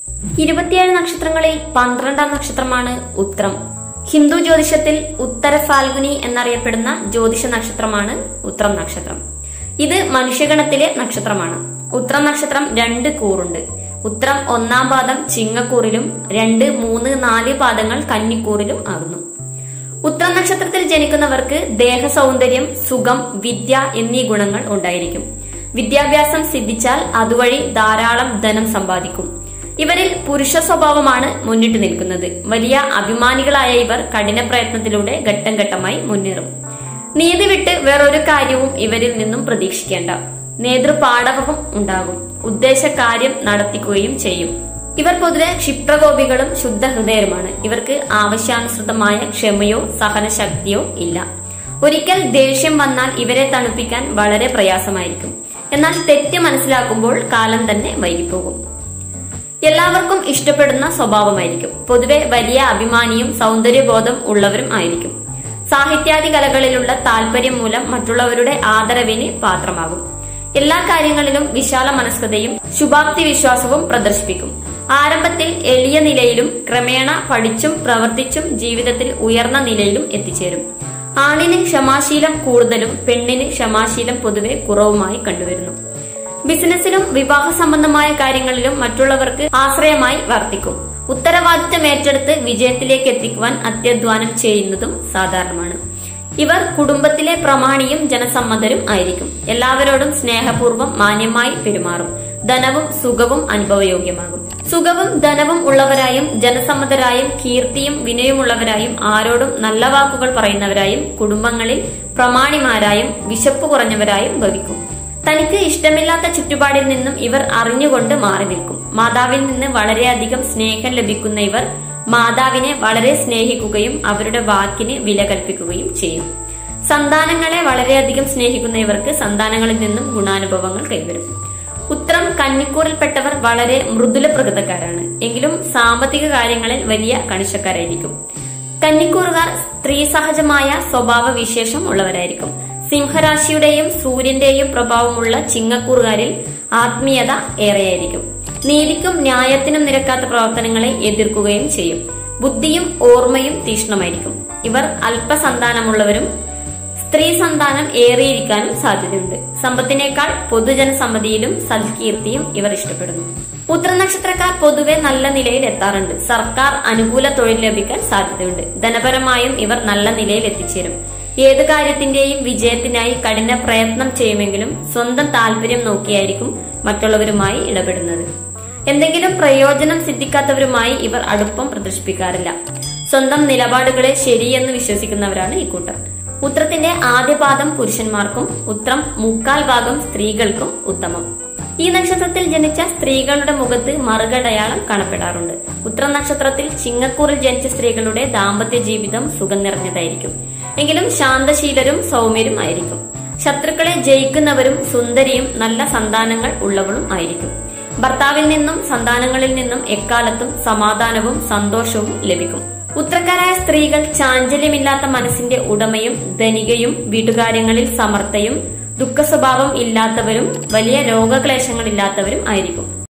ഇരുപത്തിയേഴ് നക്ഷത്രങ്ങളിൽ പന്ത്രണ്ടാം നക്ഷത്രമാണ് ഉത്രം ഹിന്ദു ജ്യോതിഷത്തിൽ ഉത്തര ഫാൽഗുനി എന്നറിയപ്പെടുന്ന ജ്യോതിഷ നക്ഷത്രമാണ് ഉത്രം നക്ഷത്രം ഇത് മനുഷ്യഗണത്തിലെ നക്ഷത്രമാണ് ഉത്രം നക്ഷത്രം രണ്ട് കൂറുണ്ട് ഉത്രം ഒന്നാം പാദം ചിങ്ങക്കൂറിലും രണ്ട് മൂന്ന് നാല് പാദങ്ങൾ കന്നിക്കൂറിലും ആകുന്നു ഉത്രം നക്ഷത്രത്തിൽ ജനിക്കുന്നവർക്ക് ദേഹ സൗന്ദര്യം സുഖം വിദ്യ എന്നീ ഗുണങ്ങൾ ഉണ്ടായിരിക്കും വിദ്യാഭ്യാസം സിദ്ധിച്ചാൽ അതുവഴി ധാരാളം ധനം സമ്പാദിക്കും ഇവരിൽ പുരുഷ സ്വഭാവമാണ് മുന്നിട്ട് നിൽക്കുന്നത് വലിയ അഭിമാനികളായ ഇവർ കഠിന പ്രയത്നത്തിലൂടെ ഘട്ടം ഘട്ടമായി മുന്നേറും നീതി വിട്ട് വേറൊരു കാര്യവും ഇവരിൽ നിന്നും പ്രതീക്ഷിക്കേണ്ട നേതൃപാടവവും ഉണ്ടാകും ഉദ്ദേശ കാര്യം നടത്തിക്കുകയും ചെയ്യും ഇവർ പൊതുവെ ക്ഷിപ്രകോപികളും ശുദ്ധഹൃദയരുമാണ് ഇവർക്ക് ആവശ്യാനുസൃതമായ ക്ഷമയോ സഹനശക്തിയോ ഇല്ല ഒരിക്കൽ ദേഷ്യം വന്നാൽ ഇവരെ തണുപ്പിക്കാൻ വളരെ പ്രയാസമായിരിക്കും എന്നാൽ തെറ്റ് മനസ്സിലാക്കുമ്പോൾ കാലം തന്നെ വൈകിപ്പോകും എല്ലാവർക്കും ഇഷ്ടപ്പെടുന്ന സ്വഭാവമായിരിക്കും പൊതുവെ വലിയ അഭിമാനിയും സൗന്ദര്യബോധം ഉള്ളവരും ആയിരിക്കും സാഹിത്യാദി കലകളിലുള്ള താല്പര്യം മൂലം മറ്റുള്ളവരുടെ ആദരവിന് പാത്രമാകും എല്ലാ കാര്യങ്ങളിലും വിശാല മനസ്കതയും ശുഭാപ്തി വിശ്വാസവും പ്രദർശിപ്പിക്കും ആരംഭത്തിൽ എളിയ നിലയിലും ക്രമേണ പഠിച്ചും പ്രവർത്തിച്ചും ജീവിതത്തിൽ ഉയർന്ന നിലയിലും എത്തിച്ചേരും ആണിന് ക്ഷമാശീലം കൂടുതലും പെണ്ണിന് ക്ഷമാശീലം പൊതുവെ കുറവുമായി കണ്ടുവരുന്നു ബിസിനസ്സിലും വിവാഹ സംബന്ധമായ കാര്യങ്ങളിലും മറ്റുള്ളവർക്ക് ആശ്രയമായി വർത്തിക്കും ഉത്തരവാദിത്തം ഏറ്റെടുത്ത് വിജയത്തിലേക്ക് എത്തിക്കുവാൻ അത്യധ്വാനം ചെയ്യുന്നതും സാധാരണമാണ് ഇവർ കുടുംബത്തിലെ പ്രമാണിയും ജനസമ്മതരും ആയിരിക്കും എല്ലാവരോടും സ്നേഹപൂർവ്വം മാന്യമായി പെരുമാറും ധനവും സുഖവും അനുഭവയോഗ്യമാകും സുഖവും ധനവും ഉള്ളവരായും ജനസമ്മതരായും കീർത്തിയും വിനയമുള്ളവരായും ആരോടും നല്ല വാക്കുകൾ പറയുന്നവരായും കുടുംബങ്ങളിൽ പ്രമാണിമാരായും വിശപ്പ് കുറഞ്ഞവരായും ഭവിക്കും തനിക്ക് ഇഷ്ടമില്ലാത്ത ചുറ്റുപാടിൽ നിന്നും ഇവർ അറിഞ്ഞുകൊണ്ട് മാറി നിൽക്കും മാതാവിൽ നിന്ന് വളരെയധികം സ്നേഹം ലഭിക്കുന്ന ഇവർ മാതാവിനെ വളരെ സ്നേഹിക്കുകയും അവരുടെ വാക്കിന് വില കൽപ്പിക്കുകയും ചെയ്യും സന്താനങ്ങളെ വളരെയധികം സ്നേഹിക്കുന്ന ഇവർക്ക് സന്താനങ്ങളിൽ നിന്നും ഗുണാനുഭവങ്ങൾ കൈവരും ഉത്രം കന്നിക്കൂറിൽപ്പെട്ടവർ വളരെ മൃദുല പ്രകൃതക്കാരാണ് എങ്കിലും സാമ്പത്തിക കാര്യങ്ങളിൽ വലിയ കണിശക്കാരായിരിക്കും കന്നിക്കൂറുകാർ സ്ത്രീ സഹജമായ സ്വഭാവ വിശേഷം ഉള്ളവരായിരിക്കും സിംഹരാശിയുടെയും സൂര്യന്റെയും പ്രഭാവമുള്ള ചിങ്ങക്കൂറുകാരിൽ ആത്മീയത ഏറെയായിരിക്കും നീതിക്കും ന്യായത്തിനും നിരക്കാത്ത പ്രവർത്തനങ്ങളെ എതിർക്കുകയും ചെയ്യും ബുദ്ധിയും ഓർമ്മയും തീക്ഷ്ണമായിരിക്കും ഇവർ അല്പസന്താനമുള്ളവരും സ്ത്രീ സന്താനം ഏറിയിരിക്കാനും സാധ്യതയുണ്ട് സമ്പത്തിനേക്കാൾ പൊതുജനസമ്മതിയിലും സൽകീർത്തിയും ഇവർ ഇഷ്ടപ്പെടുന്നു ഉത്തര നക്ഷത്രക്കാർ പൊതുവെ നല്ല നിലയിൽ എത്താറുണ്ട് സർക്കാർ അനുകൂല തൊഴിൽ ലഭിക്കാൻ സാധ്യതയുണ്ട് ധനപരമായും ഇവർ നല്ല നിലയിൽ എത്തിച്ചേരും ഏത് കാര്യത്തിന്റെയും വിജയത്തിനായി കഠിന പ്രയത്നം ചെയ്യുമെങ്കിലും സ്വന്തം താല്പര്യം നോക്കിയായിരിക്കും മറ്റുള്ളവരുമായി ഇടപെടുന്നത് എന്തെങ്കിലും പ്രയോജനം സിദ്ധിക്കാത്തവരുമായി ഇവർ അടുപ്പം പ്രദർശിപ്പിക്കാറില്ല സ്വന്തം നിലപാടുകളെ ശരിയെന്ന് വിശ്വസിക്കുന്നവരാണ് ഇക്കൂട്ടർ ഉത്രത്തിന്റെ ആദ്യ പാദം പുരുഷന്മാർക്കും ഉത്രം മുക്കാൽ ഭാഗം സ്ത്രീകൾക്കും ഉത്തമം ഈ നക്ഷത്രത്തിൽ ജനിച്ച സ്ത്രീകളുടെ മുഖത്ത് മറുകടയാളം കാണപ്പെടാറുണ്ട് ഉത്രം നക്ഷത്രത്തിൽ ചിങ്ങക്കൂറിൽ ജനിച്ച സ്ത്രീകളുടെ ദാമ്പത്യ ജീവിതം സുഖം നിറഞ്ഞതായിരിക്കും എങ്കിലും ശാന്തശീലരും സൗമ്യരും ആയിരിക്കും ശത്രുക്കളെ ജയിക്കുന്നവരും സുന്ദരിയും നല്ല സന്താനങ്ങൾ ഉള്ളവളും ആയിരിക്കും ഭർത്താവിൽ നിന്നും സന്താനങ്ങളിൽ നിന്നും എക്കാലത്തും സമാധാനവും സന്തോഷവും ലഭിക്കും ഉത്തരക്കാരായ സ്ത്രീകൾ ചാഞ്ചല്യമില്ലാത്ത മനസ്സിന്റെ ഉടമയും ധനികയും വീട്ടുകാര്യങ്ങളിൽ സമർത്ഥയും ദുഃഖസ്വഭാവം ഇല്ലാത്തവരും വലിയ രോഗക്ലേശങ്ങളില്ലാത്തവരും ആയിരിക്കും